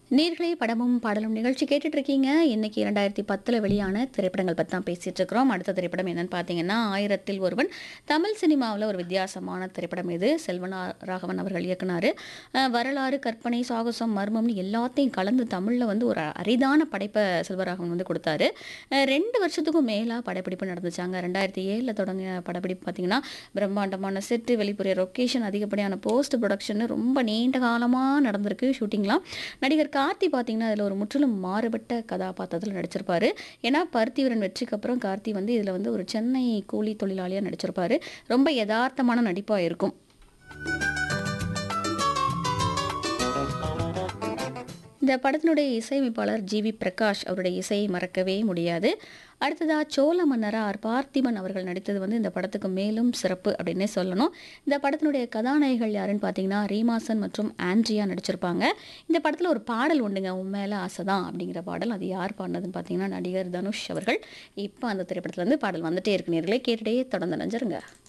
நேர்களே படமும் பாடலும் நிகழ்ச்சி கேட்டுட்டு இருக்கீங்க இன்னைக்கு இரண்டாயிரத்தி பத்தில் வெளியான திரைப்படங்கள் பற்றி தான் பேசிட்டு இருக்கிறோம் அடுத்த திரைப்படம் என்னன்னு பார்த்தீங்கன்னா ஆயிரத்தில் ஒருவன் தமிழ் சினிமாவில் ஒரு வித்தியாசமான திரைப்படம் இது செல்வனா ராகவன் அவர்கள் இயக்குனாரு அஹ் வரலாறு கற்பனை சாகசம் மர்மம்னு எல்லாத்தையும் கலந்து தமிழில் வந்து ஒரு அரிதான படைப்பை செல்வராகவன் வந்து கொடுத்தாரு அஹ் ரெண்டு வருஷத்துக்கும் மேலாக படப்பிடிப்பு நடந்துச்சாங்க ரெண்டாயிரத்தி ஏழில் தொடங்கிய படப்பிடிப்பு பார்த்தீங்கன்னா பிரம்மாண்டமான செட்டு வெளிப்புற லொக்கேஷன் அதிகப்படியான போஸ்ட் ப்ரொடக்ஷன் ரொம்ப நீண்ட காலமாக நடந்திருக்கு ஷூட்டிங்லாம் நடிகர் கார்த்தி பார்த்தீங்கன்னா அதில் ஒரு முற்றிலும் மாறுபட்ட கதாபாத்திரத்தில் நடிச்சிருப்பாரு ஏன்னா பருத்திவரன் வெற்றிக்கு அப்புறம் கார்த்தி வந்து இதில் வந்து ஒரு சென்னை கூலி தொழிலாளியாக நடிச்சிருப்பாரு ரொம்ப யதார்த்தமான நடிப்பாக இருக்கும் இந்த படத்தினுடைய இசையமைப்பாளர் ஜி வி பிரகாஷ் அவருடைய இசையை மறக்கவே முடியாது அடுத்ததா சோழ மன்னரார் பார்த்திபன் அவர்கள் நடித்தது வந்து இந்த படத்துக்கு மேலும் சிறப்பு அப்படின்னே சொல்லணும் இந்த படத்தினுடைய கதாநாயகிகள் யாருன்னு பார்த்தீங்கன்னா ரீமாசன் மற்றும் ஆண்ட்ரியா நடிச்சிருப்பாங்க இந்த படத்தில் ஒரு பாடல் உண்டுங்க உன் மேலே ஆசைதான் அப்படிங்கிற பாடல் அது யார் பாடினதுன்னு பார்த்தீங்கன்னா நடிகர் தனுஷ் அவர்கள் இப்போ அந்த திரைப்படத்துலேருந்து பாடல் வந்துட்டே இருக்கு நேர்களே கேட்டுட்டே தொடர்ந்து நினைஞ்சிருங்க